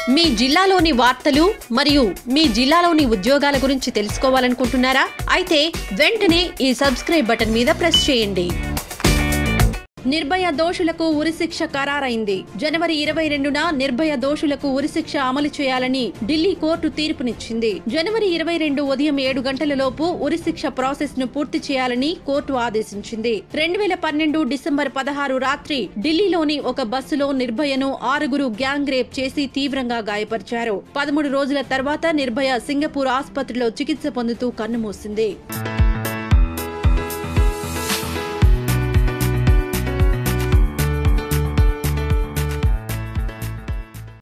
మీ జిల్లాలోని వార్తలు మరియు మీ జిల్లాలోని ఉద్యోగాల గురించి తెలుసుకోవాలనుకుంటున్నారా అయితే వెంటనే ఈ సబ్స్క్రైబ్ బటన్ మీద ప్రెస్ చేయండి నిర్భయ దోషులకు ఉరిశిక్ష ఖరారైంది జనవరి ఇరవై రెండున నిర్భయ దోషులకు ఉరిశిక్ష అమలు చేయాలని ఢిల్లీ కోర్టు తీర్పునిచ్చింది జనవరి ఇరవై రెండు ఉదయం ఏడు గంటలలోపు ఉరిశిక్ష ప్రాసెస్ ను పూర్తి చేయాలని కోర్టు ఆదేశించింది రెండు వేల పన్నెండు డిసెంబర్ పదహారు రాత్రి ఢిల్లీలోని ఒక బస్సులో నిర్భయను ఆరుగురు గ్యాంగ్ రేప్ చేసి తీవ్రంగా గాయపరిచారు పదమూడు రోజుల తర్వాత నిర్భయ సింగపూర్ ఆసుపత్రిలో చికిత్స పొందుతూ కన్నుమూసింది